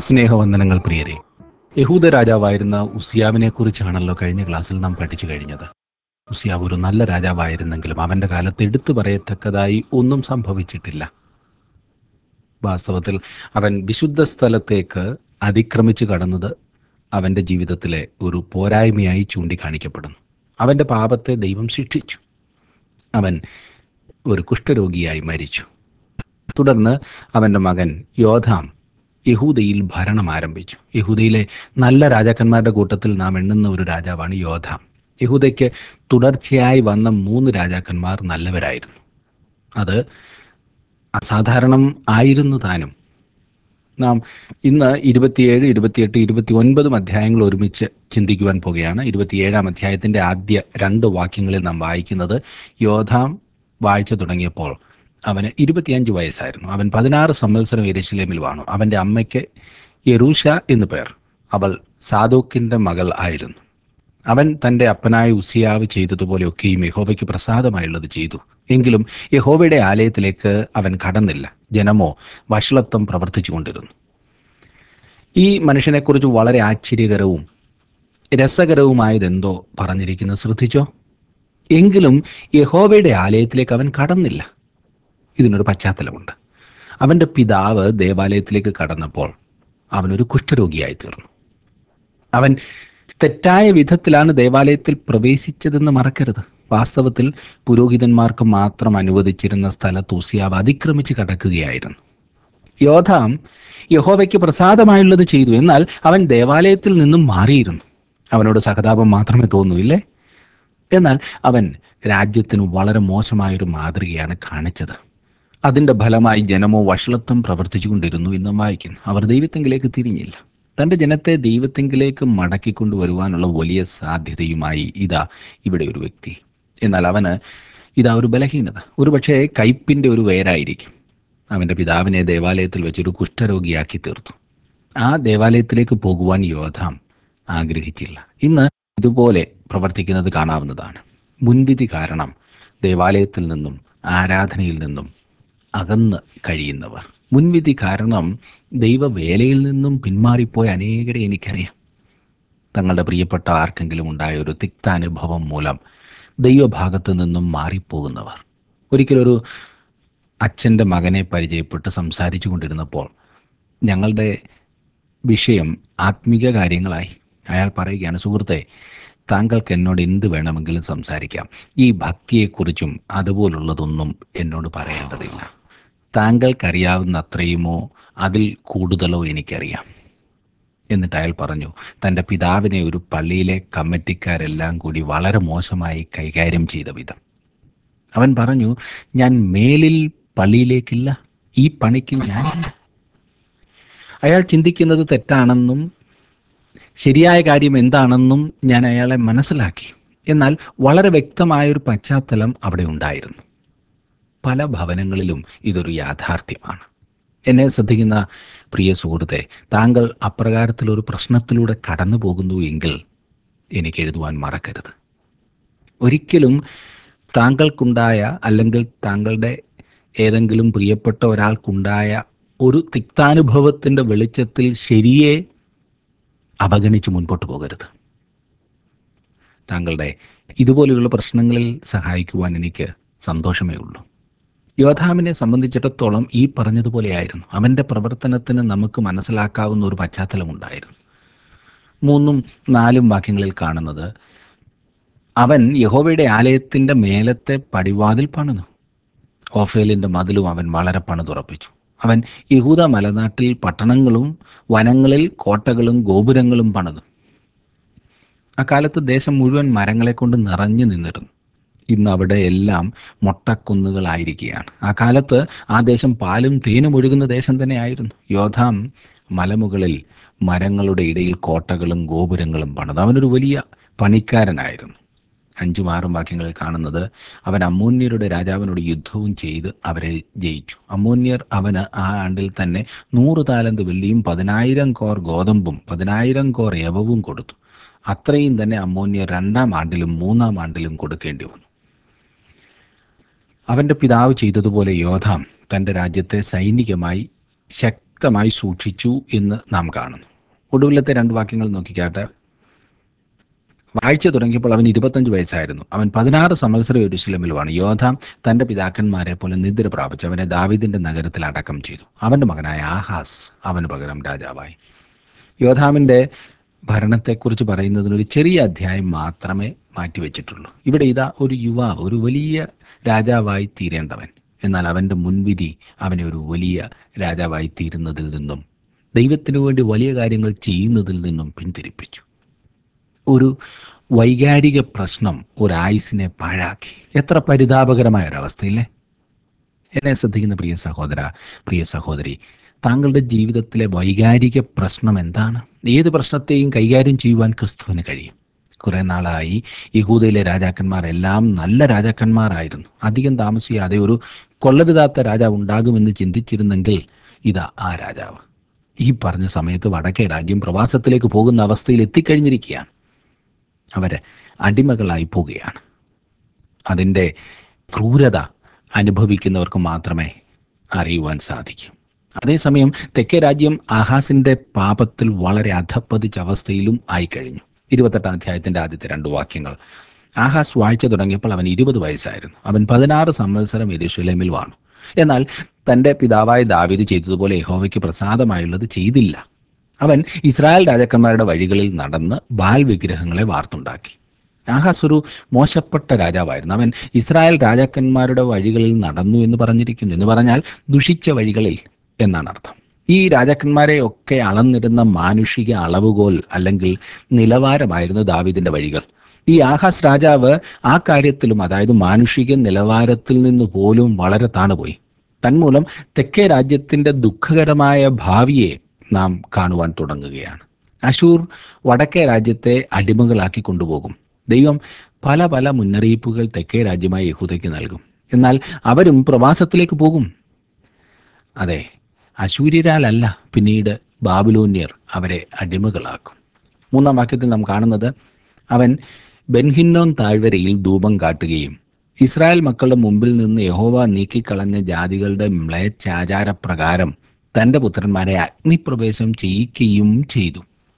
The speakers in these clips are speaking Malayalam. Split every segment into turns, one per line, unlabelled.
സ്നേഹവന്ദനങ്ങൾ പ്രിയരെ യഹൂദ രാജാവായിരുന്ന ഉസിയാവിനെ കുറിച്ചാണല്ലോ കഴിഞ്ഞ ക്ലാസ്സിൽ നാം പഠിച്ചു കഴിഞ്ഞത് ഉസിയാവ് ഒരു നല്ല രാജാവായിരുന്നെങ്കിലും അവന്റെ കാലത്ത് എടുത്തു പറയത്തക്കതായി ഒന്നും സംഭവിച്ചിട്ടില്ല വാസ്തവത്തിൽ അവൻ വിശുദ്ധ സ്ഥലത്തേക്ക് അതിക്രമിച്ചു കടന്നത് അവന്റെ ജീവിതത്തിലെ ഒരു പോരായ്മയായി ചൂണ്ടിക്കാണിക്കപ്പെടുന്നു അവന്റെ പാപത്തെ ദൈവം ശിക്ഷിച്ചു അവൻ ഒരു കുഷ്ഠരോഗിയായി മരിച്ചു തുടർന്ന് അവന്റെ മകൻ യോധാം യഹൂദയിൽ ഭരണം ആരംഭിച്ചു യഹൂദയിലെ നല്ല രാജാക്കന്മാരുടെ കൂട്ടത്തിൽ നാം എണ്ണുന്ന ഒരു രാജാവാണ് യോധാം യഹൂദയ്ക്ക് തുടർച്ചയായി വന്ന മൂന്ന് രാജാക്കന്മാർ നല്ലവരായിരുന്നു അത് അസാധാരണം ആയിരുന്നു താനും നാം ഇന്ന് ഇരുപത്തിയേഴ് ഇരുപത്തിയെട്ട് ഇരുപത്തി ഒൻപതും അധ്യായങ്ങൾ ഒരുമിച്ച് ചിന്തിക്കുവാൻ പോകുകയാണ് ഇരുപത്തിയേഴാം അധ്യായത്തിന്റെ ആദ്യ രണ്ട് വാക്യങ്ങളിൽ നാം വായിക്കുന്നത് യോധാം വാഴ്ച തുടങ്ങിയപ്പോൾ അവന് ഇരുപത്തിയഞ്ച് വയസ്സായിരുന്നു അവൻ പതിനാറ് സംവത്സരം എരുശലേമിൽ വാണു അവന്റെ അമ്മയ്ക്ക് യെറൂഷ എന്നു പേർ അവൾ സാദോക്കിന്റെ മകൾ ആയിരുന്നു അവൻ തന്റെ അപ്പനായ ഉസിയാവ് ചെയ്തതുപോലെയൊക്കെയും യഹോവയ്ക്ക് പ്രസാദമായുള്ളത് ചെയ്തു എങ്കിലും യഹോവയുടെ ആലയത്തിലേക്ക് അവൻ കടന്നില്ല ജനമോ വഷളത്വം പ്രവർത്തിച്ചുകൊണ്ടിരുന്നു ഈ മനുഷ്യനെക്കുറിച്ച് വളരെ ആശ്ചര്യകരവും രസകരവുമായതെന്തോ പറഞ്ഞിരിക്കുന്നത് ശ്രദ്ധിച്ചോ എങ്കിലും യഹോവയുടെ ആലയത്തിലേക്ക് അവൻ കടന്നില്ല ഇതിനൊരു പശ്ചാത്തലമുണ്ട് അവന്റെ പിതാവ് ദേവാലയത്തിലേക്ക് കടന്നപ്പോൾ അവനൊരു കുഷ്ഠരോഗിയായി തീർന്നു അവൻ തെറ്റായ വിധത്തിലാണ് ദേവാലയത്തിൽ പ്രവേശിച്ചതെന്ന് മറക്കരുത് വാസ്തവത്തിൽ പുരോഹിതന്മാർക്ക് മാത്രം അനുവദിച്ചിരുന്ന സ്ഥലത്ത് ഉസിയാവ് അതിക്രമിച്ച് കടക്കുകയായിരുന്നു യോധാം യഹോവയ്ക്ക് പ്രസാദമായുള്ളത് ചെയ്തു എന്നാൽ അവൻ ദേവാലയത്തിൽ നിന്നും മാറിയിരുന്നു അവനോട് സഹതാപം മാത്രമേ തോന്നൂ ഇല്ലേ എന്നാൽ അവൻ രാജ്യത്തിന് വളരെ മോശമായൊരു മാതൃകയാണ് കാണിച്ചത് അതിന്റെ ഫലമായി ജനമോ വഷളത്വം പ്രവർത്തിച്ചുകൊണ്ടിരുന്നു എന്നും വായിക്കുന്നു അവർ ദൈവത്തെങ്കിലേക്ക് തിരിഞ്ഞില്ല തന്റെ ജനത്തെ ദൈവത്തെങ്കിലേക്ക് മടക്കിക്കൊണ്ടുവരുവാനുള്ള വലിയ സാധ്യതയുമായി ഇതാ ഇവിടെ ഒരു വ്യക്തി എന്നാൽ അവന് ഇതാ ഒരു ബലഹീനത ഒരുപക്ഷെ കയ്പിന്റെ ഒരു വേരായിരിക്കും അവന്റെ പിതാവിനെ ദേവാലയത്തിൽ വെച്ചൊരു കുഷ്ഠരോഗിയാക്കി തീർത്തു ആ ദേവാലയത്തിലേക്ക് പോകുവാൻ യോധാം ആഗ്രഹിച്ചില്ല ഇന്ന് ഇതുപോലെ പ്രവർത്തിക്കുന്നത് കാണാവുന്നതാണ് മുൻവിധി കാരണം ദേവാലയത്തിൽ നിന്നും ആരാധനയിൽ നിന്നും അകന്ന് കഴിയുന്നവർ മുൻവിധി കാരണം ദൈവവേലയിൽ നിന്നും പിന്മാറിപ്പോയ അനേകരെ എനിക്കറിയാം തങ്ങളുടെ പ്രിയപ്പെട്ട ആർക്കെങ്കിലും ഉണ്ടായ ഒരു തിക്താനുഭവം മൂലം ദൈവഭാഗത്ത് നിന്നും മാറിപ്പോകുന്നവർ ഒരിക്കലൊരു അച്ഛൻ്റെ മകനെ പരിചയപ്പെട്ട് സംസാരിച്ചു കൊണ്ടിരുന്നപ്പോൾ ഞങ്ങളുടെ വിഷയം ആത്മീക കാര്യങ്ങളായി അയാൾ പറയുകയാണ് സുഹൃത്തെ താങ്കൾക്ക് എന്നോട് എന്ത് വേണമെങ്കിലും സംസാരിക്കാം ഈ ഭക്തിയെക്കുറിച്ചും അതുപോലുള്ളതൊന്നും എന്നോട് പറയേണ്ടതില്ല താങ്കൾക്കറിയാവുന്ന അത്രയുമോ അതിൽ കൂടുതലോ എനിക്കറിയാം എന്നിട്ട് അയാൾ പറഞ്ഞു തൻ്റെ പിതാവിനെ ഒരു പള്ളിയിലെ കമ്മിറ്റിക്കാരെല്ലാം കൂടി വളരെ മോശമായി കൈകാര്യം ചെയ്ത വിധം അവൻ പറഞ്ഞു ഞാൻ മേലിൽ പള്ളിയിലേക്കില്ല ഈ പണിക്ക് ഞാനില്ല അയാൾ ചിന്തിക്കുന്നത് തെറ്റാണെന്നും ശരിയായ കാര്യം എന്താണെന്നും ഞാൻ അയാളെ മനസ്സിലാക്കി എന്നാൽ വളരെ വ്യക്തമായൊരു പശ്ചാത്തലം അവിടെ ഉണ്ടായിരുന്നു പല ഭവനങ്ങളിലും ഇതൊരു യാഥാർത്ഥ്യമാണ് എന്നെ ശ്രദ്ധിക്കുന്ന പ്രിയ സുഹൃത്തെ താങ്കൾ അപ്രകാരത്തിലൊരു പ്രശ്നത്തിലൂടെ കടന്നു പോകുന്നു എങ്കിൽ എനിക്ക് എഴുതുവാൻ മറക്കരുത് ഒരിക്കലും താങ്കൾക്കുണ്ടായ അല്ലെങ്കിൽ താങ്കളുടെ ഏതെങ്കിലും പ്രിയപ്പെട്ട ഒരാൾക്കുണ്ടായ ഒരു തിക്താനുഭവത്തിൻ്റെ വെളിച്ചത്തിൽ ശരിയെ അവഗണിച്ച് മുൻപോട്ട് പോകരുത് താങ്കളുടെ ഇതുപോലെയുള്ള പ്രശ്നങ്ങളിൽ സഹായിക്കുവാൻ എനിക്ക് സന്തോഷമേ ഉള്ളൂ യോധാമിനെ സംബന്ധിച്ചിടത്തോളം ഈ പറഞ്ഞതുപോലെയായിരുന്നു അവൻ്റെ പ്രവർത്തനത്തിന് നമുക്ക് മനസ്സിലാക്കാവുന്ന ഒരു പശ്ചാത്തലമുണ്ടായിരുന്നു മൂന്നും നാലും വാക്യങ്ങളിൽ കാണുന്നത് അവൻ യഹോവയുടെ ആലയത്തിൻ്റെ മേലത്തെ പടിവാതിൽ പണിതു ഓഫേലിൻ്റെ മതിലും അവൻ വളരെ പണിതുറപ്പിച്ചു അവൻ യഹൂദ മലനാട്ടിൽ പട്ടണങ്ങളും വനങ്ങളിൽ കോട്ടകളും ഗോപുരങ്ങളും പണിതു അക്കാലത്ത് ദേശം മുഴുവൻ മരങ്ങളെ കൊണ്ട് നിറഞ്ഞു നിന്നിരുന്നു ഇന്ന് അവിടെ എല്ലാം മൊട്ടക്കുന്നുകളായിരിക്കുകയാണ് ആ കാലത്ത് ആ ദേശം പാലും തേനും ഒഴുകുന്ന ദേശം തന്നെയായിരുന്നു യോധാം മലമുകളിൽ മരങ്ങളുടെ ഇടയിൽ കോട്ടകളും ഗോപുരങ്ങളും പണിത് അവനൊരു വലിയ പണിക്കാരനായിരുന്നു അഞ്ചും ആറും വാക്യങ്ങളിൽ കാണുന്നത് അവൻ അമ്മൂന്യരുടെ രാജാവിനോട് യുദ്ധവും ചെയ്ത് അവരെ ജയിച്ചു അമ്മൂന്യർ അവന് ആ ആണ്ടിൽ തന്നെ നൂറ് താലന്ത് വെള്ളിയും പതിനായിരം കോർ ഗോതമ്പും പതിനായിരം കോർ യവവും കൊടുത്തു അത്രയും തന്നെ അമ്മോന്യർ രണ്ടാം ആണ്ടിലും മൂന്നാം ആണ്ടിലും കൊടുക്കേണ്ടി വന്നു അവന്റെ പിതാവ് ചെയ്തതുപോലെ യോധാം തന്റെ രാജ്യത്തെ സൈനികമായി ശക്തി വ്യക്തമായി സൂക്ഷിച്ചു എന്ന് നാം കാണുന്നു ഒടുവിലത്തെ രണ്ട് വാക്യങ്ങൾ നോക്കിക്കാട്ടെ വാഴ്ച തുടങ്ങിയപ്പോൾ അവൻ ഇരുപത്തഞ്ച് വയസ്സായിരുന്നു അവൻ പതിനാറ് സംവത്സരം യെരൂശലേമിലുമാണ് യോധാം തന്റെ പിതാക്കന്മാരെ പോലെ നിദ്ര പ്രാപിച്ചു അവനെ ദാവീദിന്റെ നഗരത്തിൽ അടക്കം ചെയ്തു അവന്റെ മകനായ ആഹാസ് അവന് പകരം രാജാവായി യോധാമിന്റെ ഭരണത്തെക്കുറിച്ച് പറയുന്നതിന് ഒരു ചെറിയ അധ്യായം മാത്രമേ മാറ്റിവെച്ചിട്ടുള്ളൂ ഇവിടെ ഇതാ ഒരു യുവാവ് ഒരു വലിയ രാജാവായി തീരേണ്ടവൻ എന്നാൽ അവന്റെ മുൻവിധി അവനെ ഒരു വലിയ രാജാവായി തീരുന്നതിൽ നിന്നും ദൈവത്തിനു വേണ്ടി വലിയ കാര്യങ്ങൾ ചെയ്യുന്നതിൽ നിന്നും പിന്തിരിപ്പിച്ചു ഒരു വൈകാരിക പ്രശ്നം ഒരു ആയുസിനെ പാഴാക്കി എത്ര പരിതാപകരമായ ഒരവസ്ഥയില്ലേ എന്നെ ശ്രദ്ധിക്കുന്ന പ്രിയ സഹോദര പ്രിയ സഹോദരി താങ്കളുടെ ജീവിതത്തിലെ വൈകാരിക പ്രശ്നം എന്താണ് ഏത് പ്രശ്നത്തെയും കൈകാര്യം ചെയ്യുവാൻ ക്രിസ്തുവിന് കഴിയും കുറെ നാളായി യഹൂദയിലെ രാജാക്കന്മാരെല്ലാം നല്ല രാജാക്കന്മാരായിരുന്നു അധികം താമസിയാതെ ഒരു കൊള്ളരുതാത്ത രാജാവ് ഉണ്ടാകുമെന്ന് ചിന്തിച്ചിരുന്നെങ്കിൽ ഇതാ ആ രാജാവ് ഈ പറഞ്ഞ സമയത്ത് വടക്കേ രാജ്യം പ്രവാസത്തിലേക്ക് പോകുന്ന അവസ്ഥയിൽ എത്തിക്കഴിഞ്ഞിരിക്കുകയാണ് അവര് അടിമകളായി പോവുകയാണ് അതിൻ്റെ ക്രൂരത അനുഭവിക്കുന്നവർക്ക് മാത്രമേ അറിയുവാൻ സാധിക്കൂ അതേസമയം തെക്കേ രാജ്യം ആഹാസിന്റെ പാപത്തിൽ വളരെ അധപ്പതിച്ച അവസ്ഥയിലും ആയിക്കഴിഞ്ഞു ഇരുപത്തെട്ടാം അധ്യായത്തിന്റെ ആദ്യത്തെ രണ്ട് വാക്യങ്ങൾ ആഹാസ് വാഴ്ച തുടങ്ങിയപ്പോൾ അവൻ ഇരുപത് വയസ്സായിരുന്നു അവൻ പതിനാറ് സംവത്സരം യെരൂശലേമിൽ വാണു എന്നാൽ തന്റെ പിതാവായ ദാവീദ് ചെയ്തതുപോലെ യഹോവയ്ക്ക് പ്രസാദമായുള്ളത് ചെയ്തില്ല അവൻ ഇസ്രായേൽ രാജാക്കന്മാരുടെ വഴികളിൽ നടന്ന് ബാൽ വിഗ്രഹങ്ങളെ വാർത്തുണ്ടാക്കി ആഹാസ് ഒരു മോശപ്പെട്ട രാജാവായിരുന്നു അവൻ ഇസ്രായേൽ രാജാക്കന്മാരുടെ വഴികളിൽ നടന്നു എന്ന് പറഞ്ഞിരിക്കുന്നു എന്ന് പറഞ്ഞാൽ ദുഷിച്ച വഴികളിൽ എന്നാണ് അർത്ഥം ഈ രാജാക്കന്മാരെ ഒക്കെ അളന്നിരുന്ന മാനുഷിക അളവുകോൽ അല്ലെങ്കിൽ നിലവാരമായിരുന്നു ദാവീദിന്റെ വഴികൾ ഈ ആഹാസ് രാജാവ് ആ കാര്യത്തിലും അതായത് മാനുഷിക നിലവാരത്തിൽ നിന്ന് പോലും വളരെ താണുപോയി തന്മൂലം തെക്കേ രാജ്യത്തിന്റെ ദുഃഖകരമായ ഭാവിയെ നാം കാണുവാൻ തുടങ്ങുകയാണ് അശൂർ വടക്കേ രാജ്യത്തെ അടിമകളാക്കി കൊണ്ടുപോകും ദൈവം പല പല മുന്നറിയിപ്പുകൾ തെക്കേ രാജ്യമായ യഹൂദയ്ക്ക് നൽകും എന്നാൽ അവരും പ്രവാസത്തിലേക്ക് പോകും അതെ അശൂര്യരാലല്ല പിന്നീട് ബാബുലോന്യർ അവരെ അടിമകളാക്കും മൂന്നാം വാക്യത്തിൽ നാം കാണുന്നത് അവൻ ബെൻഹിന്നോൻ താഴ്വരയിൽ ധൂപം കാട്ടുകയും ഇസ്രായേൽ മക്കളുടെ മുമ്പിൽ നിന്ന് യഹോവ നീക്കിക്കളഞ്ഞ ജാതികളുടെ മ്ലേച്ഛാചാരപ്രകാരം തന്റെ പുത്രന്മാരെ അഗ്നിപ്രവേശം ചെയ്യിക്കുകയും ചെയ്തു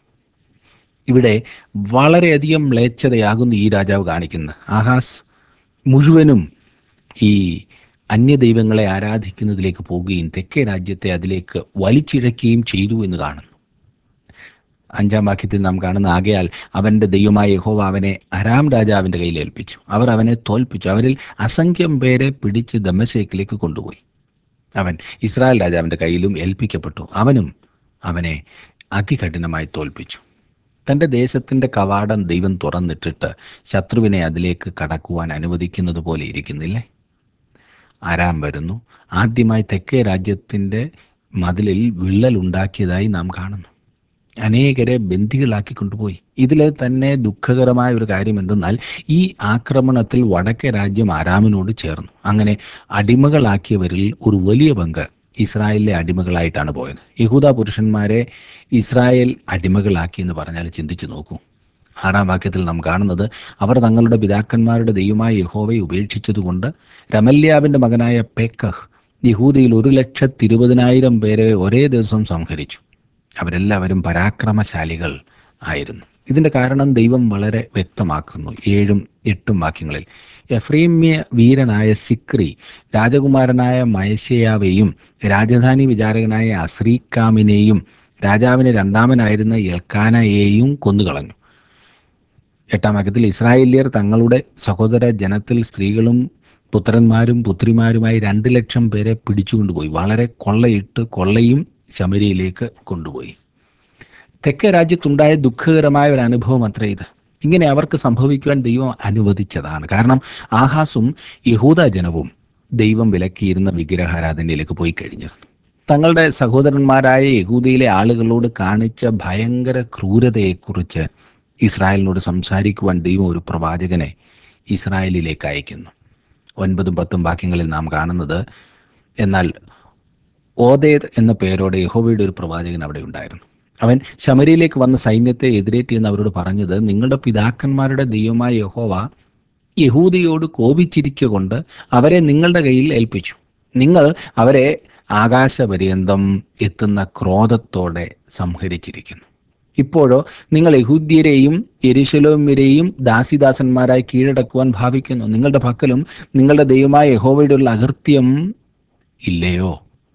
ഇവിടെ വളരെയധികം മ്ലേച്ഛതയാകുന്നു ഈ രാജാവ് കാണിക്കുന്നത് ആഹാസ് മുഴുവനും ഈ അന്യദൈവങ്ങളെ ആരാധിക്കുന്നതിലേക്ക് പോവുകയും തെക്കേ രാജ്യത്തെ അതിലേക്ക് വലിച്ചിഴക്കുകയും ചെയ്തു എന്ന് കാണുന്നു അഞ്ചാം വാക്യത്തിൽ നാം കാണുന്ന ആകയാൽ അവന്റെ ദൈവമായ യഹോവ അവനെ അരാം രാജാവിന്റെ കയ്യിൽ ഏൽപ്പിച്ചു അവർ അവനെ തോൽപ്പിച്ചു അവരിൽ അസംഖ്യം പേരെ പിടിച്ച് ദമശേക്കിലേക്ക് കൊണ്ടുപോയി അവൻ ഇസ്രായേൽ രാജാവിന്റെ കയ്യിലും ഏൽപ്പിക്കപ്പെട്ടു അവനും അവനെ അതികഠിനമായി തോൽപ്പിച്ചു തന്റെ ദേശത്തിന്റെ കവാടം ദൈവം തുറന്നിട്ടിട്ട് ശത്രുവിനെ അതിലേക്ക് കടക്കുവാൻ അനുവദിക്കുന്നത് പോലെ ഇരിക്കുന്നില്ലേ ആരാം വരുന്നു ആദ്യമായി തെക്കേ രാജ്യത്തിന്റെ മതിലിൽ വിള്ളൽ ഉണ്ടാക്കിയതായി നാം കാണുന്നു അനേകരെ ബന്ദികളാക്കി കൊണ്ടുപോയി ഇതിലെ തന്നെ ദുഃഖകരമായ ഒരു കാര്യം എന്തെന്നാൽ ഈ ആക്രമണത്തിൽ വടക്കേ രാജ്യം ആരാമിനോട് ചേർന്നു അങ്ങനെ അടിമകളാക്കിയവരിൽ ഒരു വലിയ പങ്ക് ഇസ്രായേലിലെ അടിമകളായിട്ടാണ് പോയത് യഹൂദ പുരുഷന്മാരെ ഇസ്രായേൽ അടിമകളാക്കി എന്ന് പറഞ്ഞാൽ ചിന്തിച്ചു നോക്കൂ ആറാം വാക്യത്തിൽ നാം കാണുന്നത് അവർ തങ്ങളുടെ പിതാക്കന്മാരുടെ ദൈവമായ യഹോവയെ ഉപേക്ഷിച്ചതുകൊണ്ട് രമല്യാവിന്റെ മകനായ പെക്കഹ് യഹൂദയിൽ ഒരു ലക്ഷത്തിരുപതിനായിരം പേരെ ഒരേ ദിവസം സംഹരിച്ചു അവരെല്ലാവരും പരാക്രമശാലികൾ ആയിരുന്നു ഇതിന്റെ കാരണം ദൈവം വളരെ വ്യക്തമാക്കുന്നു ഏഴും എട്ടും വാക്യങ്ങളിൽ എഫ്രീമ്യ വീരനായ സിക്രി രാജകുമാരനായ മയശയാവെയും രാജധാനി വിചാരകനായ അസ്രീക്കാമിനെയും രാജാവിന് രണ്ടാമനായിരുന്ന എൽക്കാനയെയും കൊന്നുകളഞ്ഞു എട്ടാം വാക്യത്തിൽ ഇസ്രായേലിയർ തങ്ങളുടെ സഹോദര ജനത്തിൽ സ്ത്രീകളും പുത്രന്മാരും പുത്രിമാരുമായി രണ്ട് ലക്ഷം പേരെ പിടിച്ചുകൊണ്ടുപോയി വളരെ കൊള്ളയിട്ട് കൊള്ളയും ശമരിയിലേക്ക് കൊണ്ടുപോയി തെക്കേ രാജ്യത്തുണ്ടായ ദുഃഖകരമായ ഒരു അനുഭവം അത്ര ഇത് ഇങ്ങനെ അവർക്ക് സംഭവിക്കുവാൻ ദൈവം അനുവദിച്ചതാണ് കാരണം ആഹാസും യഹൂദ ജനവും ദൈവം വിലക്കിയിരുന്ന വിഗ്രഹാരാധനയിലേക്ക് പോയി കഴിഞ്ഞിരുന്നു തങ്ങളുടെ സഹോദരന്മാരായ യഹൂദയിലെ ആളുകളോട് കാണിച്ച ഭയങ്കര ക്രൂരതയെക്കുറിച്ച് ഇസ്രായേലിനോട് സംസാരിക്കുവാൻ ദൈവം ഒരു പ്രവാചകനെ ഇസ്രായേലിലേക്ക് അയക്കുന്നു ഒൻപതും പത്തും വാക്യങ്ങളിൽ നാം കാണുന്നത് എന്നാൽ ഓദേദ് എന്ന പേരോടെ യഹോവയുടെ ഒരു പ്രവാചകൻ അവിടെ ഉണ്ടായിരുന്നു അവൻ ശമരിയിലേക്ക് വന്ന സൈന്യത്തെ എതിരേറ്റ് എന്ന് അവരോട് പറഞ്ഞത് നിങ്ങളുടെ പിതാക്കന്മാരുടെ ദൈവമായ യഹോവ യഹൂദിയോട് കോപിച്ചിരിക്ക കൊണ്ട് അവരെ നിങ്ങളുടെ കയ്യിൽ ഏൽപ്പിച്ചു നിങ്ങൾ അവരെ ആകാശപര്യന്തം എത്തുന്ന ക്രോധത്തോടെ സംഹരിച്ചിരിക്കുന്നു ഇപ്പോഴോ നിങ്ങൾ യഹൂദ്യരെയും യെരുശലോമ്യരെയും ദാസിദാസന്മാരായി കീഴടക്കുവാൻ ഭാവിക്കുന്നു നിങ്ങളുടെ പക്കലും നിങ്ങളുടെ ദൈവമായ യഹോവയുടെ അകൃത്യം ഇല്ലയോ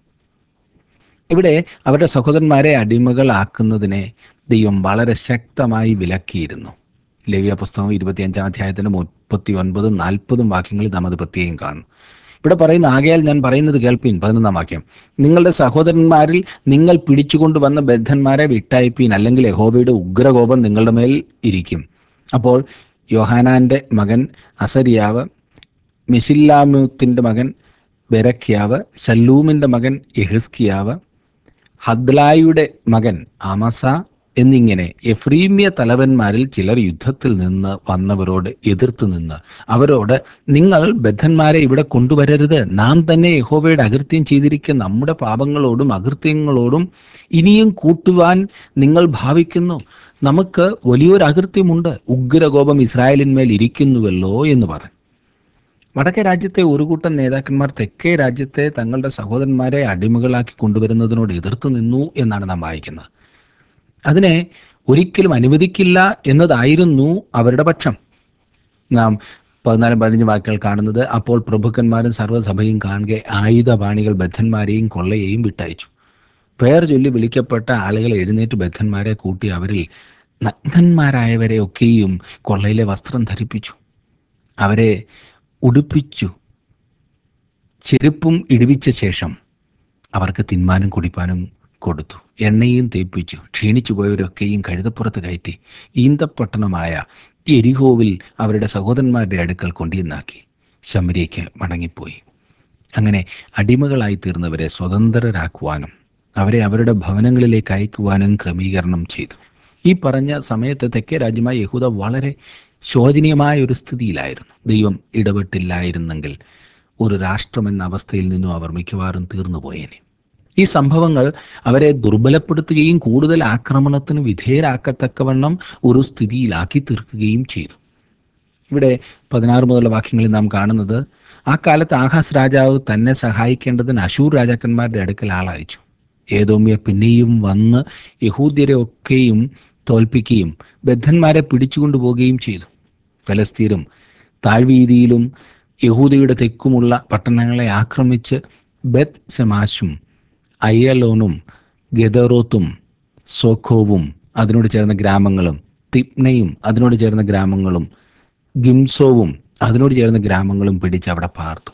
ഇവിടെ അവരുടെ സഹോദരന്മാരെ അടിമകളാക്കുന്നതിനെ ദൈവം വളരെ ശക്തമായി വിലക്കിയിരുന്നു ലേവ്യ പുസ്തകം ഇരുപത്തിയഞ്ചാം അധ്യായത്തിന്റെ മുപ്പത്തി ഒൻപതും നാൽപ്പതും വാക്യങ്ങളിൽ നാം അത് പ്രത്യേകം കാണും ഇവിടെ പറയുന്ന ആകയാൽ ഞാൻ പറയുന്നത് കേൾപ്പീൻ പതിനൊന്നാം വാക്യം നിങ്ങളുടെ സഹോദരന്മാരിൽ നിങ്ങൾ പിടിച്ചുകൊണ്ടുവന്ന ബദ്ധന്മാരെ വിട്ടയപ്പീൻ അല്ലെങ്കിൽ യഹോബയുടെ ഉഗ്രകോപം നിങ്ങളുടെ മേൽ ഇരിക്കും അപ്പോൾ യോഹാനാന്റെ മകൻ അസരിയാവ് മിസില്ലാമൂത്തിന്റെ മകൻ ബെരഖ്യാവ് ശല്ലൂമിന്റെ മകൻ യഹിസ്കിയാവ് ഹദ്ലായുടെ മകൻ ആമസ എന്നിങ്ങനെ എഫ്രീമ്യ തലവന്മാരിൽ ചിലർ യുദ്ധത്തിൽ നിന്ന് വന്നവരോട് എതിർത്ത് നിന്ന് അവരോട് നിങ്ങൾ ബദ്ധന്മാരെ ഇവിടെ കൊണ്ടുവരരുത് നാം തന്നെ യഹോവയുടെ അകൃത്യം ചെയ്തിരിക്കുന്ന നമ്മുടെ പാപങ്ങളോടും അകൃത്യങ്ങളോടും ഇനിയും കൂട്ടുവാൻ നിങ്ങൾ ഭാവിക്കുന്നു നമുക്ക് വലിയൊരു അകൃത്യമുണ്ട് ഉഗ്രകോപം ഇസ്രായേലിന്മേൽ ഇരിക്കുന്നുവല്ലോ എന്ന് പറഞ്ഞു വടക്കേ രാജ്യത്തെ ഒരു കൂട്ടം നേതാക്കന്മാർ തെക്കേ രാജ്യത്തെ തങ്ങളുടെ സഹോദരന്മാരെ അടിമകളാക്കി കൊണ്ടുവരുന്നതിനോട് എതിർത്തു നിന്നു എന്നാണ് നാം വായിക്കുന്നത് അതിനെ ഒരിക്കലും അനുവദിക്കില്ല എന്നതായിരുന്നു അവരുടെ പക്ഷം നാം പതിനാലും പതിനഞ്ച് വാക്കുകൾ കാണുന്നത് അപ്പോൾ പ്രഭുക്കന്മാരും സർവ്വസഭയും കാണുക ആയുധപാണികൾ ബദ്ധന്മാരെയും കൊള്ളയെയും വിട്ടയച്ചു പേർ ചൊല്ലി വിളിക്കപ്പെട്ട ആളുകൾ എഴുന്നേറ്റ് ബദ്ധന്മാരെ കൂട്ടി അവരിൽ നഗ്നന്മാരായവരെ ഒക്കെയും കൊള്ളയിലെ വസ്ത്രം ധരിപ്പിച്ചു അവരെ ഉടുപ്പിച്ചു ചെരുപ്പും ഇടിവിച്ച ശേഷം അവർക്ക് തിന്മാനും കുടിപ്പാനും കൊടുത്തു എണ്ണയും തേപ്പിച്ചു ക്ഷീണിച്ചു പോയവരൊക്കെയും കഴുതപ്പുറത്ത് കയറ്റി ഈന്തപ്പട്ടണമായ എരിഹോവിൽ അവരുടെ സഹോദരന്മാരുടെ അടുക്കൽ കൊണ്ടുവന്നാക്കി ശമരിക്ക് മടങ്ങിപ്പോയി അങ്ങനെ അടിമകളായി തീർന്നവരെ സ്വതന്ത്രരാക്കുവാനും അവരെ അവരുടെ ഭവനങ്ങളിലേക്ക് അയക്കുവാനും ക്രമീകരണം ചെയ്തു ഈ പറഞ്ഞ സമയത്ത് തെക്കേ രാജ്യമായ യഹൂദ വളരെ ശോചനീയമായ ഒരു സ്ഥിതിയിലായിരുന്നു ദൈവം ഇടപെട്ടില്ലായിരുന്നെങ്കിൽ ഒരു രാഷ്ട്രമെന്ന അവസ്ഥയിൽ നിന്നും അവർ മിക്കവാറും തീർന്നുപോയേനെ ഈ സംഭവങ്ങൾ അവരെ ദുർബലപ്പെടുത്തുകയും കൂടുതൽ ആക്രമണത്തിന് വിധേയരാക്കത്തക്കവണ്ണം ഒരു സ്ഥിതിയിലാക്കി തീർക്കുകയും ചെയ്തു ഇവിടെ പതിനാറ് മുതലുള്ള വാക്യങ്ങളിൽ നാം കാണുന്നത് ആ കാലത്ത് ആഹാസ് രാജാവ് തന്നെ സഹായിക്കേണ്ടതിന് അശൂർ രാജാക്കന്മാരുടെ അടുക്കൽ ആളയച്ചു ഏതോമ്യർ പിന്നെയും വന്ന് യഹൂദ്യരെ ഒക്കെയും തോൽപ്പിക്കുകയും ബദ്ധന്മാരെ പിടിച്ചുകൊണ്ടുപോവുകയും ചെയ്തു ഫലസ്തീനും താഴ്വീതിയിലും യഹൂദയുടെ തെക്കുമുള്ള പട്ടണങ്ങളെ ആക്രമിച്ച് ബത്ത് സെമാശും അയ്യലോനും ഗദറോത്തും സോഖോവും അതിനോട് ചേർന്ന ഗ്രാമങ്ങളും തിപ്നയും അതിനോട് ചേർന്ന ഗ്രാമങ്ങളും ഗിംസോവും അതിനോട് ചേർന്ന ഗ്രാമങ്ങളും പിടിച്ച് അവിടെ പാർത്തു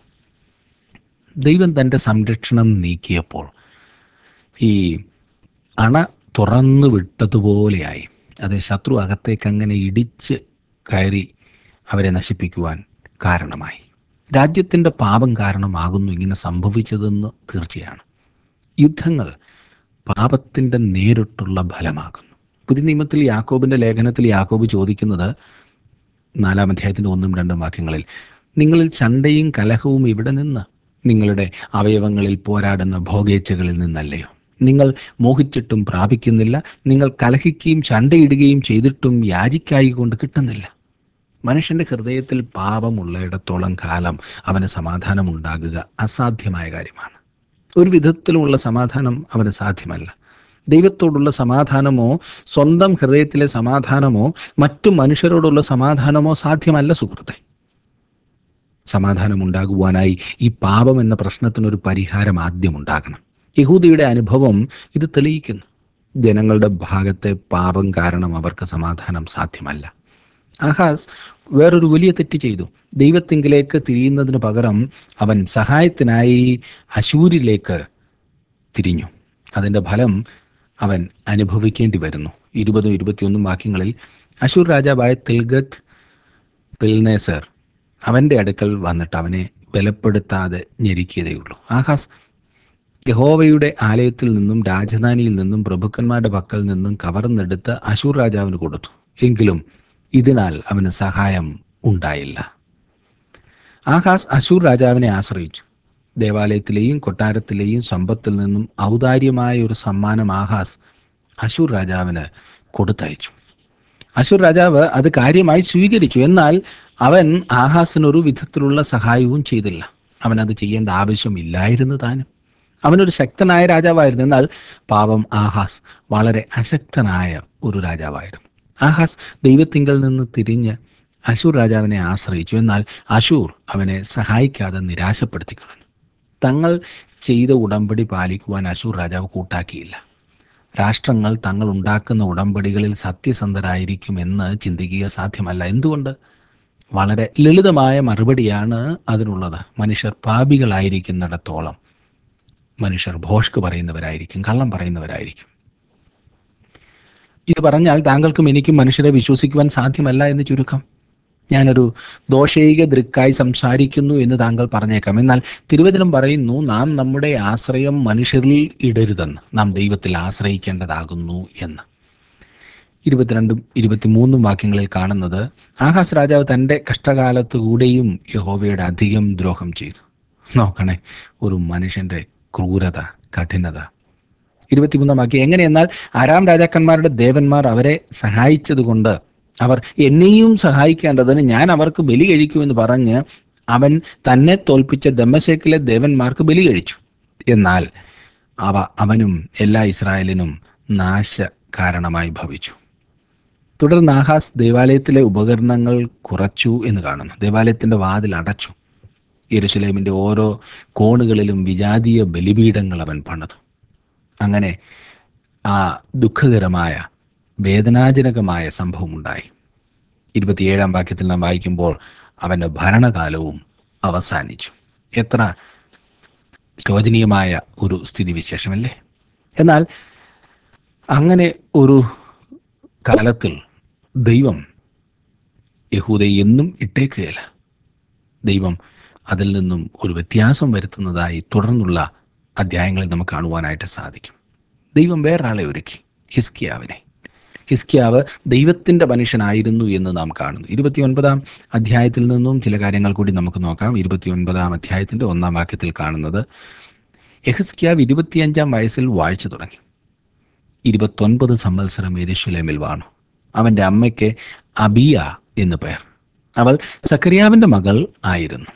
ദൈവം തൻ്റെ സംരക്ഷണം നീക്കിയപ്പോൾ ഈ അണ തുറന്നു വിട്ടതുപോലെയായി അത് ശത്രു അകത്തേക്ക് അങ്ങനെ ഇടിച്ച് കയറി അവരെ നശിപ്പിക്കുവാൻ കാരണമായി രാജ്യത്തിൻ്റെ പാപം കാരണമാകുന്നു ഇങ്ങനെ സംഭവിച്ചതെന്ന് തീർച്ചയാണ് യുദ്ധങ്ങൾ പാപത്തിൻ്റെ നേരിട്ടുള്ള ഫലമാകുന്നു പുതിയ നിയമത്തിൽ യാക്കോബിൻ്റെ ലേഖനത്തിൽ യാക്കോബ് ചോദിക്കുന്നത് നാലാം അധ്യായത്തിൻ്റെ ഒന്നും രണ്ടും വാക്യങ്ങളിൽ നിങ്ങളിൽ ചണ്ടയും കലഹവും ഇവിടെ നിന്ന് നിങ്ങളുടെ അവയവങ്ങളിൽ പോരാടുന്ന ഭോഗേച്ഛകളിൽ നിന്നല്ലയോ നിങ്ങൾ മോഹിച്ചിട്ടും പ്രാപിക്കുന്നില്ല നിങ്ങൾ കലഹിക്കുകയും ചണ്ടയിടുകയും ചെയ്തിട്ടും യാചിക്കായി കൊണ്ട് കിട്ടുന്നില്ല മനുഷ്യന്റെ ഹൃദയത്തിൽ പാപമുള്ളയിടത്തോളം കാലം അവന് സമാധാനം ഉണ്ടാകുക അസാധ്യമായ കാര്യമാണ് ഒരു വിധത്തിലുമുള്ള സമാധാനം അവന് സാധ്യമല്ല ദൈവത്തോടുള്ള സമാധാനമോ സ്വന്തം ഹൃദയത്തിലെ സമാധാനമോ മറ്റു മനുഷ്യരോടുള്ള സമാധാനമോ സാധ്യമല്ല സുഹൃത്തെ സമാധാനം ഉണ്ടാകുവാനായി ഈ പാപം എന്ന പ്രശ്നത്തിനൊരു പരിഹാരം ആദ്യം ഉണ്ടാകണം യഹൂദിയുടെ അനുഭവം ഇത് തെളിയിക്കുന്നു ജനങ്ങളുടെ ഭാഗത്തെ പാപം കാരണം അവർക്ക് സമാധാനം സാധ്യമല്ല ആഹാസ് വേറൊരു വലിയ തെറ്റ് ചെയ്തു ദൈവത്തിങ്കിലേക്ക് തിരിയുന്നതിന് പകരം അവൻ സഹായത്തിനായി അശൂരിലേക്ക് തിരിഞ്ഞു അതിൻ്റെ ഫലം അവൻ അനുഭവിക്കേണ്ടി വരുന്നു ഇരുപതും ഇരുപത്തിയൊന്നും വാക്യങ്ങളിൽ അശൂർ രാജാവായ തിൽഗത്ത് പിൽനേസർ അവൻ്റെ അടുക്കൽ വന്നിട്ട് അവനെ ബലപ്പെടുത്താതെ ഞെരുക്കിയതേയുള്ളൂ ആഹാസ് യഹോവയുടെ ആലയത്തിൽ നിന്നും രാജധാനിയിൽ നിന്നും പ്രഭുക്കന്മാരുടെ പക്കൽ നിന്നും കവർന്നെടുത്ത് അശൂർ രാജാവിന് കൊടുത്തു എങ്കിലും ഇതിനാൽ അവന് സഹായം ഉണ്ടായില്ല ആഹാസ് അശൂർ രാജാവിനെ ആശ്രയിച്ചു ദേവാലയത്തിലെയും കൊട്ടാരത്തിലെയും സമ്പത്തിൽ നിന്നും ഔദാര്യമായ ഒരു സമ്മാനം ആഹാസ് അശൂർ രാജാവിന് കൊടുത്തയച്ചു അശൂർ രാജാവ് അത് കാര്യമായി സ്വീകരിച്ചു എന്നാൽ അവൻ ആഹാസിനൊരു വിധത്തിലുള്ള സഹായവും ചെയ്തില്ല അവൻ അത് ചെയ്യേണ്ട ആവശ്യമില്ലായിരുന്നു താനും അവനൊരു ശക്തനായ രാജാവായിരുന്നു എന്നാൽ പാവം ആഹാസ് വളരെ അശക്തനായ ഒരു രാജാവായിരുന്നു ആഹാസ് ദൈവത്തിങ്കൽ നിന്ന് തിരിഞ്ഞ് അശൂർ രാജാവിനെ ആശ്രയിച്ചു എന്നാൽ അശൂർ അവനെ സഹായിക്കാതെ നിരാശപ്പെടുത്തി കളഞ്ഞു തങ്ങൾ ചെയ്ത ഉടമ്പടി പാലിക്കുവാൻ അശൂർ രാജാവ് കൂട്ടാക്കിയില്ല രാഷ്ട്രങ്ങൾ തങ്ങൾ ഉണ്ടാക്കുന്ന ഉടമ്പടികളിൽ സത്യസന്ധരായിരിക്കുമെന്ന് ചിന്തിക്കുക സാധ്യമല്ല എന്തുകൊണ്ട് വളരെ ലളിതമായ മറുപടിയാണ് അതിനുള്ളത് മനുഷ്യർ പാപികളായിരിക്കുന്നിടത്തോളം മനുഷ്യർ ഭോഷ്ക്ക് പറയുന്നവരായിരിക്കും കള്ളം പറയുന്നവരായിരിക്കും ഇത് പറഞ്ഞാൽ താങ്കൾക്കും എനിക്കും മനുഷ്യരെ വിശ്വസിക്കുവാൻ സാധ്യമല്ല എന്ന് ചുരുക്കം ഞാനൊരു ദോഷൈക ദൃക്കായി സംസാരിക്കുന്നു എന്ന് താങ്കൾ പറഞ്ഞേക്കാം എന്നാൽ തിരുവചനം പറയുന്നു നാം നമ്മുടെ ആശ്രയം മനുഷ്യരിൽ ഇടരുതെന്ന് നാം ദൈവത്തിൽ ആശ്രയിക്കേണ്ടതാകുന്നു എന്ന് ഇരുപത്തിരണ്ടും ഇരുപത്തിമൂന്നും വാക്യങ്ങളിൽ കാണുന്നത് ആകാശ് രാജാവ് തൻ്റെ കഷ്ടകാലത്ത് കൂടെയും യഹോവയുടെ അധികം ദ്രോഹം ചെയ്തു നോക്കണേ ഒരു മനുഷ്യന്റെ ക്രൂരത കഠിനത ഇരുപത്തിമൂന്നാം വാക്യം എങ്ങനെയെന്നാൽ ആരാം രാജാക്കന്മാരുടെ ദേവന്മാർ അവരെ സഹായിച്ചതുകൊണ്ട് അവർ എന്നെയും സഹായിക്കേണ്ടതിന് ഞാൻ അവർക്ക് ബലി കഴിക്കുമെന്ന് പറഞ്ഞ് അവൻ തന്നെ തോൽപ്പിച്ച ദമ്മശേക്കിലെ ദേവന്മാർക്ക് ബലി കഴിച്ചു എന്നാൽ അവ അവനും എല്ലാ ഇസ്രായേലിനും നാശ കാരണമായി ഭവിച്ചു തുടർന്ന് ആഹാസ് ദേവാലയത്തിലെ ഉപകരണങ്ങൾ കുറച്ചു എന്ന് കാണുന്നു ദേവാലയത്തിന്റെ വാതിൽ അടച്ചു യെരുശലേമിന്റെ ഓരോ കോണുകളിലും വിജാതീയ ബലിപീഠങ്ങൾ അവൻ പണിതു അങ്ങനെ ആ ദുഃഖകരമായ വേദനാജനകമായ സംഭവം ഉണ്ടായി ഇരുപത്തിയേഴാം വാക്യത്തിൽ നാം വായിക്കുമ്പോൾ അവൻ്റെ ഭരണകാലവും അവസാനിച്ചു എത്ര ശോചനീയമായ ഒരു സ്ഥിതിവിശേഷമല്ലേ എന്നാൽ അങ്ങനെ ഒരു കാലത്തിൽ ദൈവം യഹൂദയെ എന്നും ഇട്ടേക്കുകയില്ല ദൈവം അതിൽ നിന്നും ഒരു വ്യത്യാസം വരുത്തുന്നതായി തുടർന്നുള്ള അധ്യായങ്ങളിൽ നമുക്ക് കാണുവാനായിട്ട് സാധിക്കും ദൈവം വേറൊരാളെ ഒരുക്കി ഹിസ്കിയാവിനെ ഹിസ്കിയാവ് ദൈവത്തിൻ്റെ മനുഷ്യനായിരുന്നു എന്ന് നാം കാണുന്നു ഇരുപത്തിയൊൻപതാം അധ്യായത്തിൽ നിന്നും ചില കാര്യങ്ങൾ കൂടി നമുക്ക് നോക്കാം ഇരുപത്തിയൊൻപതാം അധ്യായത്തിൻ്റെ ഒന്നാം വാക്യത്തിൽ കാണുന്നത് യഹിസ്കിയാവ് ഇരുപത്തിയഞ്ചാം വയസ്സിൽ വാഴ്ച തുടങ്ങി ഇരുപത്തൊൻപത് സംവത്സരം എരുശലേമിൽ വാണു അവൻ്റെ അമ്മയ്ക്ക് അബിയ എന്ന് പേർ അവൾ സക്കറിയാവിൻ്റെ മകൾ ആയിരുന്നു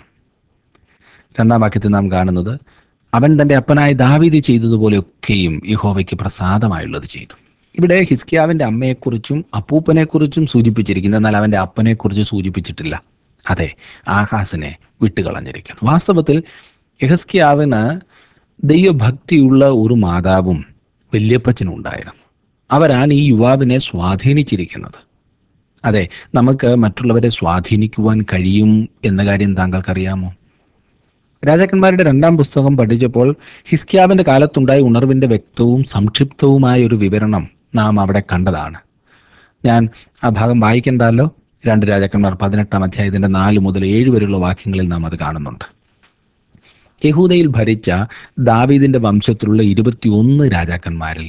രണ്ടാം വാക്യത്തിൽ നാം കാണുന്നത് അവൻ തൻ്റെ അപ്പനായ ദാവീദ് ചെയ്തതുപോലെയൊക്കെയും യഹോവയ്ക്ക് പ്രസാദമായുള്ളത് ചെയ്തു ഇവിടെ ഹിസ്കിയാവിൻ്റെ അമ്മയെക്കുറിച്ചും അപ്പൂപ്പനെക്കുറിച്ചും സൂചിപ്പിച്ചിരിക്കുന്നു എന്നാൽ അവൻ്റെ അപ്പനെക്കുറിച്ച് സൂചിപ്പിച്ചിട്ടില്ല അതെ ആഹാസിനെ വിട്ടുകളഞ്ഞിരിക്കുന്നു വാസ്തവത്തിൽ യഹസ്കിയാവിന് ദൈവഭക്തിയുള്ള ഒരു മാതാവും വല്യപ്പച്ചനും ഉണ്ടായിരുന്നു അവരാണ് ഈ യുവാവിനെ സ്വാധീനിച്ചിരിക്കുന്നത് അതെ നമുക്ക് മറ്റുള്ളവരെ സ്വാധീനിക്കുവാൻ കഴിയും എന്ന കാര്യം താങ്കൾക്കറിയാമോ രാജാക്കന്മാരുടെ രണ്ടാം പുസ്തകം പഠിച്ചപ്പോൾ ഹിസ്കിയാവിന്റെ കാലത്തുണ്ടായ ഉണർവിന്റെ വ്യക്തവും സംക്ഷിപ്തവുമായ ഒരു വിവരണം നാം അവിടെ കണ്ടതാണ് ഞാൻ ആ ഭാഗം വായിക്കണ്ടല്ലോ രണ്ട് രാജാക്കന്മാർ പതിനെട്ടാം അധ്യായത്തിന്റെ നാല് മുതൽ ഏഴ് വരെയുള്ള വാക്യങ്ങളിൽ നാം അത് കാണുന്നുണ്ട് യഹൂദയിൽ ഭരിച്ച ദാവീദിന്റെ വംശത്തിലുള്ള ഇരുപത്തിയൊന്ന് രാജാക്കന്മാരിൽ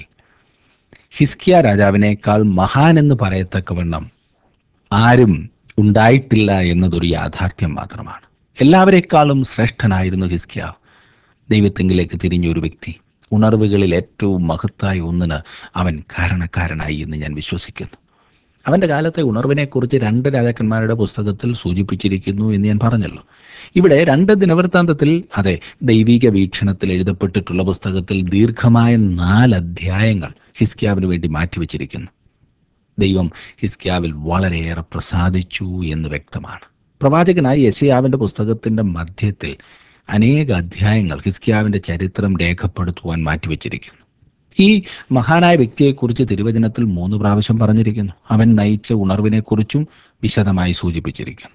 ഹിസ്കിയ രാജാവിനേക്കാൾ മഹാൻ എന്ന് പറയത്തക്കവണ്ണം ആരും ഉണ്ടായിട്ടില്ല എന്നതൊരു യാഥാർത്ഥ്യം മാത്രമാണ് എല്ലാവരെക്കാളും ശ്രേഷ്ഠനായിരുന്നു ഹിസ്കിയാവ് ദൈവത്തെങ്കിലേക്ക് തിരിഞ്ഞ ഒരു വ്യക്തി ഉണർവുകളിൽ ഏറ്റവും മഹത്തായ ഒന്നിന് അവൻ കാരണക്കാരനായി എന്ന് ഞാൻ വിശ്വസിക്കുന്നു അവൻ്റെ കാലത്തെ ഉണർവിനെക്കുറിച്ച് രണ്ട് രാജാക്കന്മാരുടെ പുസ്തകത്തിൽ സൂചിപ്പിച്ചിരിക്കുന്നു എന്ന് ഞാൻ പറഞ്ഞല്ലോ ഇവിടെ രണ്ട് ദിനവൃത്താന്തത്തിൽ അതെ ദൈവിക വീക്ഷണത്തിൽ എഴുതപ്പെട്ടിട്ടുള്ള പുസ്തകത്തിൽ ദീർഘമായ നാല് അധ്യായങ്ങൾ ഹിസ്കിയാവിന് വേണ്ടി മാറ്റിവെച്ചിരിക്കുന്നു ദൈവം ഹിസ്കിയാവിൽ വളരെയേറെ പ്രസാദിച്ചു എന്ന് വ്യക്തമാണ് പ്രവാചകനായി യശയാവിൻ്റെ പുസ്തകത്തിൻ്റെ മധ്യത്തിൽ അനേക അധ്യായങ്ങൾ ഹിസ്കിയാവിൻ്റെ ചരിത്രം രേഖപ്പെടുത്തുവാൻ മാറ്റിവെച്ചിരിക്കുന്നു ഈ മഹാനായ വ്യക്തിയെക്കുറിച്ച് തിരുവചനത്തിൽ മൂന്ന് പ്രാവശ്യം പറഞ്ഞിരിക്കുന്നു അവൻ നയിച്ച ഉണർവിനെക്കുറിച്ചും വിശദമായി സൂചിപ്പിച്ചിരിക്കുന്നു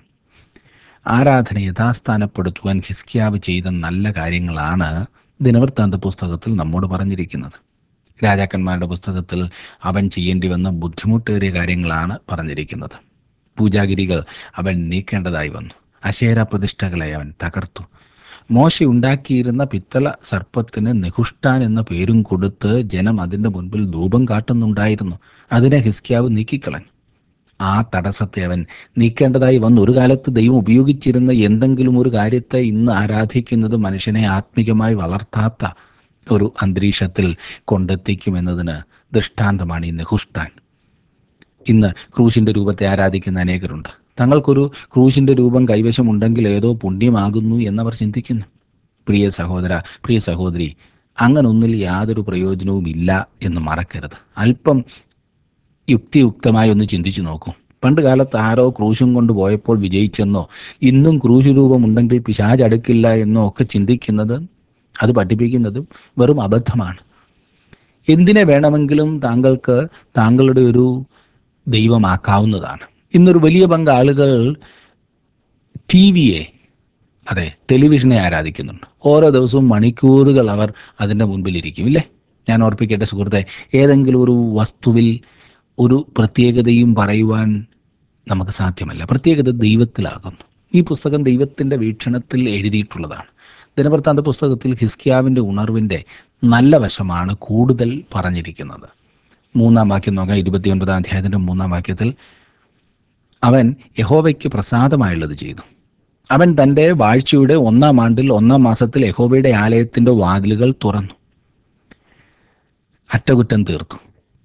ആരാധന യഥാസ്ഥാനപ്പെടുത്തുവാൻ ഹിസ്കിയാവ് ചെയ്ത നല്ല കാര്യങ്ങളാണ് ദിനവൃത്താന്ത പുസ്തകത്തിൽ നമ്മോട് പറഞ്ഞിരിക്കുന്നത് രാജാക്കന്മാരുടെ പുസ്തകത്തിൽ അവൻ ചെയ്യേണ്ടി വന്ന ബുദ്ധിമുട്ടേറിയ കാര്യങ്ങളാണ് പറഞ്ഞിരിക്കുന്നത് പൂജാഗിരികൾ അവൻ നീക്കേണ്ടതായി വന്നു അശേര പ്രതിഷ്ഠകളെ അവൻ തകർത്തു മോശ ഉണ്ടാക്കിയിരുന്ന പിത്തള സർപ്പത്തിന് നെഹുഷ്ടാൻ എന്ന പേരും കൊടുത്ത് ജനം അതിൻ്റെ മുൻപിൽ ധൂപം കാട്ടുന്നുണ്ടായിരുന്നു അതിനെ ഹിസ്കിയാവ് നീക്കിക്കളഞ്ഞു ആ തടസ്സത്തെ അവൻ നീക്കേണ്ടതായി വന്നു ഒരു കാലത്ത് ദൈവം ഉപയോഗിച്ചിരുന്ന എന്തെങ്കിലും ഒരു കാര്യത്തെ ഇന്ന് ആരാധിക്കുന്നത് മനുഷ്യനെ ആത്മികമായി വളർത്താത്ത ഒരു അന്തരീക്ഷത്തിൽ കൊണ്ടെത്തിക്കുമെന്നതിന് ദൃഷ്ടാന്തമാണ് ഈ നെഹുഷ്ടാൻ ഇന്ന് ക്രൂശിന്റെ രൂപത്തെ ആരാധിക്കുന്ന അനേകരുണ്ട് തങ്ങൾക്കൊരു ക്രൂശിന്റെ രൂപം കൈവശമുണ്ടെങ്കിൽ ഏതോ പുണ്യമാകുന്നു എന്നവർ ചിന്തിക്കുന്നു പ്രിയ സഹോദര പ്രിയ സഹോദരി അങ്ങനെ ഒന്നിൽ യാതൊരു പ്രയോജനവും ഇല്ല എന്ന് മറക്കരുത് അല്പം യുക്തിയുക്തമായി ഒന്ന് ചിന്തിച്ചു നോക്കൂ പണ്ട് കാലത്ത് ആരോ ക്രൂശും കൊണ്ട് പോയപ്പോൾ വിജയിച്ചെന്നോ ഇന്നും ക്രൂശ് രൂപമുണ്ടെങ്കിൽ പിശാജ് അടുക്കില്ല എന്നോ ഒക്കെ ചിന്തിക്കുന്നത് അത് പഠിപ്പിക്കുന്നതും വെറും അബദ്ധമാണ് എന്തിനെ വേണമെങ്കിലും താങ്കൾക്ക് താങ്കളുടെ ഒരു ദൈവമാക്കാവുന്നതാണ് ഇന്നൊരു വലിയ പങ്ക് ആളുകൾ ടി വിയെ അതെ ടെലിവിഷനെ ആരാധിക്കുന്നുണ്ട് ഓരോ ദിവസവും മണിക്കൂറുകൾ അവർ അതിൻ്റെ മുൻപിലിരിക്കും ഇല്ലേ ഞാൻ ഓർപ്പിക്കട്ടെ സുഹൃത്തെ ഏതെങ്കിലും ഒരു വസ്തുവിൽ ഒരു പ്രത്യേകതയും പറയുവാൻ നമുക്ക് സാധ്യമല്ല പ്രത്യേകത ദൈവത്തിലാകുന്നു ഈ പുസ്തകം ദൈവത്തിൻ്റെ വീക്ഷണത്തിൽ എഴുതിയിട്ടുള്ളതാണ് ദിനവൃത്താന്ത പുസ്തകത്തിൽ ഹിസ്കിയാവിൻ്റെ ഉണർവിൻ്റെ നല്ല വശമാണ് കൂടുതൽ പറഞ്ഞിരിക്കുന്നത് മൂന്നാം വാക്യം നോക്കാം ഇരുപത്തിയൊൻപതാം അധ്യായത്തിൻ്റെ മൂന്നാം വാക്യത്തിൽ അവൻ യഹോവയ്ക്ക് പ്രസാദമായുള്ളത് ചെയ്തു അവൻ തൻ്റെ വാഴ്ചയുടെ ഒന്നാം ആണ്ടിൽ ഒന്നാം മാസത്തിൽ യഹോവയുടെ ആലയത്തിൻ്റെ വാതിലുകൾ തുറന്നു അറ്റകുറ്റം തീർത്തു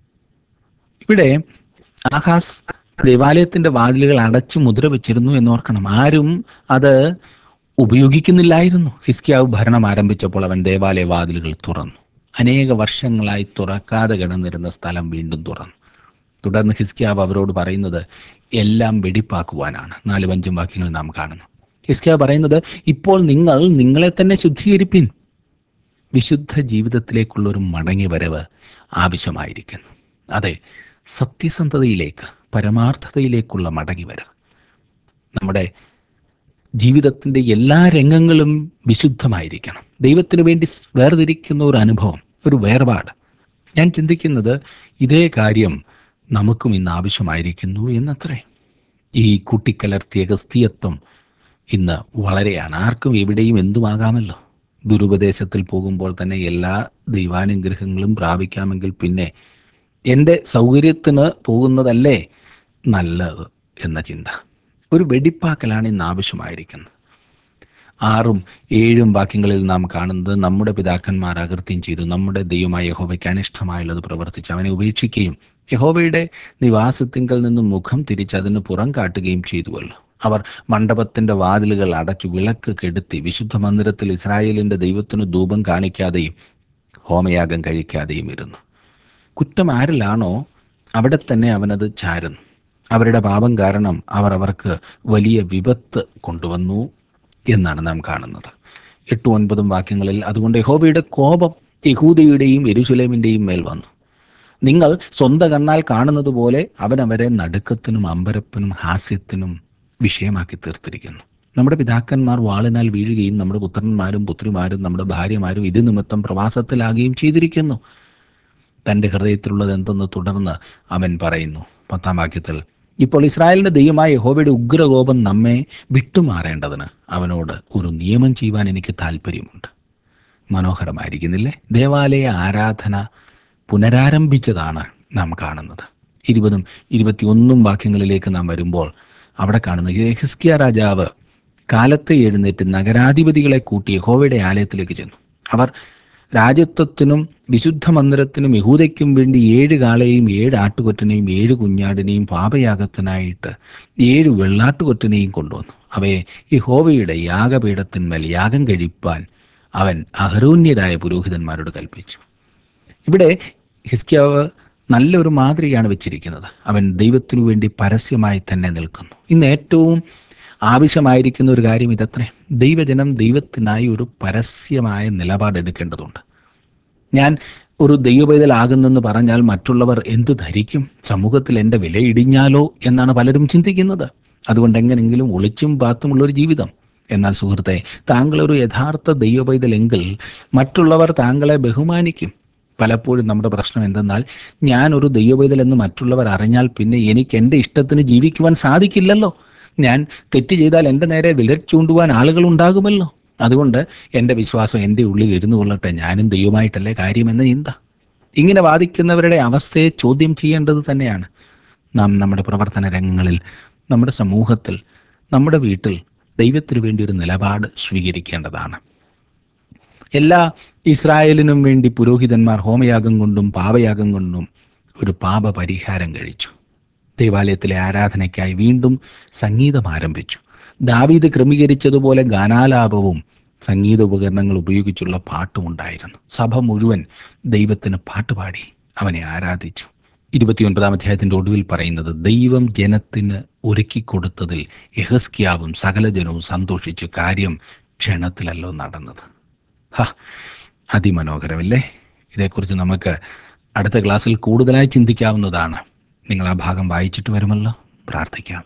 ഇവിടെ ആഹാസ് ദേവാലയത്തിന്റെ വാതിലുകൾ അടച്ചു മുദ്ര വെച്ചിരുന്നു എന്നോർക്കണം ആരും അത് ഉപയോഗിക്കുന്നില്ലായിരുന്നു ഹിസ്കിയാവ് ഭരണം ആരംഭിച്ചപ്പോൾ അവൻ ദേവാലയ വാതിലുകൾ തുറന്നു അനേക വർഷങ്ങളായി തുറക്കാതെ കിടന്നിരുന്ന സ്ഥലം വീണ്ടും തുറന്നു തുടർന്ന് ഹിസ്കിയാവ് അവരോട് പറയുന്നത് എല്ലാം വെടിപ്പാക്കുവാനാണ് നാലും അഞ്ചും വാക്യങ്ങൾ നാം കാണുന്നു ഹിസ്കിയാവ് പറയുന്നത് ഇപ്പോൾ നിങ്ങൾ നിങ്ങളെ തന്നെ ശുദ്ധീകരിപ്പിൻ വിശുദ്ധ ജീവിതത്തിലേക്കുള്ള ഒരു മടങ്ങി വരവ് ആവശ്യമായിരിക്കുന്നു അതെ സത്യസന്ധതയിലേക്ക് പരമാർത്ഥതയിലേക്കുള്ള മടങ്ങി വരവ് നമ്മുടെ ജീവിതത്തിൻ്റെ എല്ലാ രംഗങ്ങളും വിശുദ്ധമായിരിക്കണം ദൈവത്തിന് വേണ്ടി സ് വേർതിരിക്കുന്ന ഒരു അനുഭവം ഒരു വേർപാട് ഞാൻ ചിന്തിക്കുന്നത് ഇതേ കാര്യം നമുക്കും ഇന്ന് ആവശ്യമായിരിക്കുന്നു എന്നത്രേ ഈ കൂട്ടിക്കലർത്തിയ ക്രിസ്തീയത്വം ഇന്ന് വളരെയാണ് ആർക്കും എവിടെയും എന്തുമാകാമല്ലോ ദുരുപദേശത്തിൽ പോകുമ്പോൾ തന്നെ എല്ലാ ദൈവാനുഗ്രഹങ്ങളും പ്രാപിക്കാമെങ്കിൽ പിന്നെ എൻ്റെ സൗകര്യത്തിന് പോകുന്നതല്ലേ നല്ലത് എന്ന ചിന്ത ഒരു വെടിപ്പാക്കലാണ് ഇന്ന് ആവശ്യമായിരിക്കുന്നത് ആറും ഏഴും വാക്യങ്ങളിൽ നാം കാണുന്നത് നമ്മുടെ പിതാക്കന്മാർ അകൃത്യം ചെയ്തു നമ്മുടെ ദൈവമായ യഹോവയ്ക്ക് അനിഷ്ടമായുള്ളത് പ്രവർത്തിച്ച് അവനെ ഉപേക്ഷിക്കുകയും യഹോവയുടെ നിവാസത്തിങ്കൽ നിന്നും മുഖം തിരിച്ച് അതിന് പുറം കാട്ടുകയും ചെയ്തുവല്ലോ അവർ മണ്ഡപത്തിന്റെ വാതിലുകൾ അടച്ചു വിളക്ക് കെടുത്തി വിശുദ്ധ മന്ദിരത്തിൽ ഇസ്രായേലിന്റെ ദൈവത്തിന് ധൂപം കാണിക്കാതെയും ഹോമയാഗം കഴിക്കാതെയും ഇരുന്നു കുറ്റം ആരിലാണോ അവിടെ തന്നെ അവനത് ചാരുന്നു അവരുടെ പാപം കാരണം അവർ അവർക്ക് വലിയ വിപത്ത് കൊണ്ടുവന്നു എന്നാണ് നാം കാണുന്നത് എട്ടും ഒൻപതും വാക്യങ്ങളിൽ അതുകൊണ്ട് യഹോവയുടെ കോപം യഹൂദയുടെയും എരുശുലേമിൻ്റെയും മേൽ വന്നു നിങ്ങൾ സ്വന്തം കണ്ണാൽ കാണുന്നത് പോലെ അവൻ അവരെ നടുക്കത്തിനും അമ്പരപ്പിനും ഹാസ്യത്തിനും വിഷയമാക്കി തീർത്തിരിക്കുന്നു നമ്മുടെ പിതാക്കന്മാർ വാളിനാൽ വീഴുകയും നമ്മുടെ പുത്രന്മാരും പുത്രിമാരും നമ്മുടെ ഭാര്യമാരും ഇത് നിമിത്തം പ്രവാസത്തിലാകുകയും ചെയ്തിരിക്കുന്നു തൻ്റെ ഹൃദയത്തിലുള്ളത് എന്തെന്ന് തുടർന്ന് അവൻ പറയുന്നു പത്താം വാക്യത്തിൽ ഇപ്പോൾ ഇസ്രായേലിന്റെ ദൈവമായ യഹോവയുടെ ഉഗ്രകോപം നമ്മെ വിട്ടുമാറേണ്ടതിന് അവനോട് ഒരു നിയമം ചെയ്യുവാൻ എനിക്ക് താല്പര്യമുണ്ട് മനോഹരമായിരിക്കുന്നില്ലേ ദേവാലയ ആരാധന പുനരാരംഭിച്ചതാണ് നാം കാണുന്നത് ഇരുപതും ഇരുപത്തിയൊന്നും വാക്യങ്ങളിലേക്ക് നാം വരുമ്പോൾ അവിടെ കാണുന്ന യഹിസ്കിയ രാജാവ് കാലത്തെ എഴുന്നേറ്റ് നഗരാധിപതികളെ കൂട്ടി യഹോവയുടെ ആലയത്തിലേക്ക് ചെന്നു അവർ രാജ്യത്വത്തിനും വിശുദ്ധ മന്ദിരത്തിനും യഹൂദയ്ക്കും വേണ്ടി ഏഴ് കാളയെയും ഏഴ് ആട്ടുകൊറ്റനെയും ഏഴ് കുഞ്ഞാടിനെയും പാപയാഗത്തിനായിട്ട് ഏഴ് വെള്ളാട്ടുകൊറ്റനെയും കൊണ്ടുവന്നു അവയെ യഹോവയുടെ യാഗപീഠത്തിന്മേൽ യാഗം കഴിപ്പാൻ അവൻ അഹരോന്യരായ പുരോഹിതന്മാരോട് കൽപ്പിച്ചു ഇവിടെ ഹിസ്കിയാവ് നല്ലൊരു മാതൃകയാണ് വെച്ചിരിക്കുന്നത് അവൻ ദൈവത്തിനു വേണ്ടി പരസ്യമായി തന്നെ നിൽക്കുന്നു ഇന്ന് ഏറ്റവും ആവശ്യമായിരിക്കുന്ന ഒരു കാര്യം ഇതത്രേ ദൈവജനം ദൈവത്തിനായി ഒരു പരസ്യമായ നിലപാടെടുക്കേണ്ടതുണ്ട് ഞാൻ ഒരു ദൈവപൈതലാകുന്നെന്ന് പറഞ്ഞാൽ മറ്റുള്ളവർ എന്ത് ധരിക്കും സമൂഹത്തിൽ എൻ്റെ വില ഇടിഞ്ഞാലോ എന്നാണ് പലരും ചിന്തിക്കുന്നത് അതുകൊണ്ട് എങ്ങനെങ്കിലും ഒളിച്ചും പാത്തുമുള്ള ഒരു ജീവിതം എന്നാൽ സുഹൃത്തെ താങ്കൾ ഒരു യഥാർത്ഥ ദൈവപൈതലെങ്കിൽ മറ്റുള്ളവർ താങ്കളെ ബഹുമാനിക്കും പലപ്പോഴും നമ്മുടെ പ്രശ്നം എന്തെന്നാൽ ഞാൻ ഒരു ദൈവപൈതൽ എന്ന് മറ്റുള്ളവർ അറിഞ്ഞാൽ പിന്നെ എനിക്ക് എൻ്റെ ഇഷ്ടത്തിന് ജീവിക്കുവാൻ സാധിക്കില്ലല്ലോ ഞാൻ തെറ്റ് ചെയ്താൽ എൻ്റെ നേരെ വിരൽ ചൂണ്ടുവാൻ ആളുകൾ ഉണ്ടാകുമല്ലോ അതുകൊണ്ട് എൻ്റെ വിശ്വാസം എൻ്റെ ഉള്ളിൽ ഇരുന്നു കൊള്ളട്ടെ ഞാനും ദൈവമായിട്ടല്ലേ കാര്യമെന്ന ചിന്ത ഇങ്ങനെ വാദിക്കുന്നവരുടെ അവസ്ഥയെ ചോദ്യം ചെയ്യേണ്ടത് തന്നെയാണ് നാം നമ്മുടെ പ്രവർത്തന രംഗങ്ങളിൽ നമ്മുടെ സമൂഹത്തിൽ നമ്മുടെ വീട്ടിൽ ദൈവത്തിനു വേണ്ടി ഒരു നിലപാട് സ്വീകരിക്കേണ്ടതാണ് എല്ലാ ഇസ്രായേലിനും വേണ്ടി പുരോഹിതന്മാർ ഹോമയാഗം കൊണ്ടും പാപയാഗം കൊണ്ടും ഒരു പാപ പരിഹാരം കഴിച്ചു ദേവാലയത്തിലെ ആരാധനയ്ക്കായി വീണ്ടും സംഗീതം ആരംഭിച്ചു ദാവീദ് ക്രമീകരിച്ചതുപോലെ ഗാനാലാപവും സംഗീത ഉപകരണങ്ങൾ ഉപയോഗിച്ചുള്ള പാട്ടുമുണ്ടായിരുന്നു സഭ മുഴുവൻ ദൈവത്തിന് പാട്ടുപാടി അവനെ ആരാധിച്ചു ഇരുപത്തിയൊൻപതാം അധ്യായത്തിൻ്റെ ഒടുവിൽ പറയുന്നത് ദൈവം ജനത്തിന് ഒരുക്കിക്കൊടുത്തതിൽ യഹസ്കിയാവും സകല ജനവും സന്തോഷിച്ചു കാര്യം ക്ഷണത്തിലല്ലോ നടന്നത് ഹ അതിമനോഹരമല്ലേ ഇതേക്കുറിച്ച് നമുക്ക് അടുത്ത ക്ലാസ്സിൽ കൂടുതലായി ചിന്തിക്കാവുന്നതാണ് നിങ്ങൾ ആ ഭാഗം വായിച്ചിട്ട് വരുമല്ലോ പ്രാർത്ഥിക്കാം